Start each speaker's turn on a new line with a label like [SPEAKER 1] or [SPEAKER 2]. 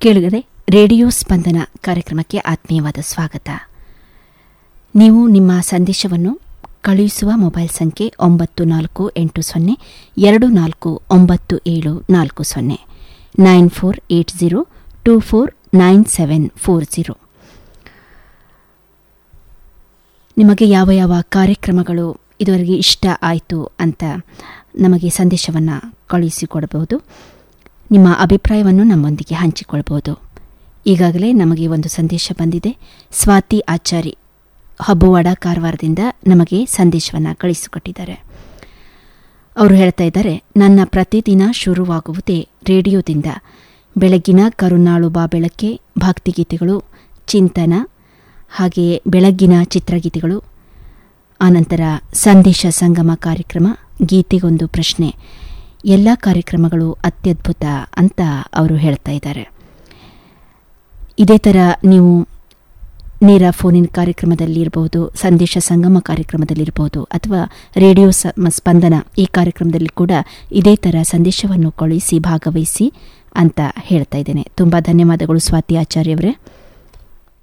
[SPEAKER 1] ಕೇಳಿದರೆ ರೇಡಿಯೋ ಸ್ಪಂದನ ಕಾರ್ಯಕ್ರಮಕ್ಕೆ ಆತ್ಮೀಯವಾದ ಸ್ವಾಗತ ನೀವು ನಿಮ್ಮ ಸಂದೇಶವನ್ನು ಕಳುಹಿಸುವ ಮೊಬೈಲ್ ಸಂಖ್ಯೆ ಒಂಬತ್ತು ನಾಲ್ಕು ಎಂಟು ಸೊನ್ನೆ ಎರಡು ನಾಲ್ಕು ಒಂಬತ್ತು ಏಳು ನಾಲ್ಕು ಸೊನ್ನೆ nine four eight zero two four nine seven four zero ನಿಮಗೆ ಯಾವ ಯಾವ ಕಾರ್ಯಕ್ರಮಗಳು ಇದುವರೆಗೆ ಇಷ್ಟ ಆಯಿತು ಅಂತ ನಮಗೆ ಸಂದೇಶವನ್ನು ಕಳುಹಿಸಿಕೊಡಬಹುದು ನಿಮ್ಮ ಅಭಿಪ್ರಾಯವನ್ನು ನಮ್ಮೊಂದಿಗೆ ಹಂಚಿಕೊಳ್ಬೋದು ಈಗಾಗಲೇ ನಮಗೆ ಒಂದು ಸಂದೇಶ ಬಂದಿದೆ ಸ್ವಾತಿ ಆಚಾರಿ ಹಬ್ಬುವಾಡ ಕಾರವಾರದಿಂದ ನಮಗೆ ಸಂದೇಶವನ್ನು ಕಳಿಸಿಕೊಟ್ಟಿದ್ದಾರೆ ಅವರು ಹೇಳ್ತಾ ಇದ್ದಾರೆ ನನ್ನ ಪ್ರತಿದಿನ ಶುರುವಾಗುವುದೇ ರೇಡಿಯೋದಿಂದ ಬೆಳಗ್ಗಿನ ಕರುನಾಳು ಬಾ ಬೆಳಕ್ಕೆ ಭಕ್ತಿಗೀತೆಗಳು ಚಿಂತನ ಹಾಗೆಯೇ ಬೆಳಗ್ಗಿನ ಚಿತ್ರಗೀತೆಗಳು ಆನಂತರ ಸಂದೇಶ ಸಂಗಮ ಕಾರ್ಯಕ್ರಮ ಗೀತೆಗೊಂದು ಪ್ರಶ್ನೆ ಎಲ್ಲ ಕಾರ್ಯಕ್ರಮಗಳು ಅತ್ಯದ್ಭುತ ಅಂತ ಅವರು ಹೇಳ್ತಾ ಇದ್ದಾರೆ ಇದೇ ಥರ ನೀವು ನೇರ ಫೋನಿನ ಕಾರ್ಯಕ್ರಮದಲ್ಲಿರ್ಬೋದು ಸಂದೇಶ ಸಂಗಮ ಕಾರ್ಯಕ್ರಮದಲ್ಲಿರ್ಬೋದು ಅಥವಾ ರೇಡಿಯೋ ಸ್ಪಂದನ ಈ ಕಾರ್ಯಕ್ರಮದಲ್ಲಿ ಕೂಡ ಇದೇ ಥರ ಸಂದೇಶವನ್ನು ಕಳುಹಿಸಿ ಭಾಗವಹಿಸಿ ಅಂತ ಹೇಳ್ತಾ ಇದ್ದೇನೆ ತುಂಬ ಧನ್ಯವಾದಗಳು ಸ್ವಾತಿ ಆಚಾರ್ಯವರೇ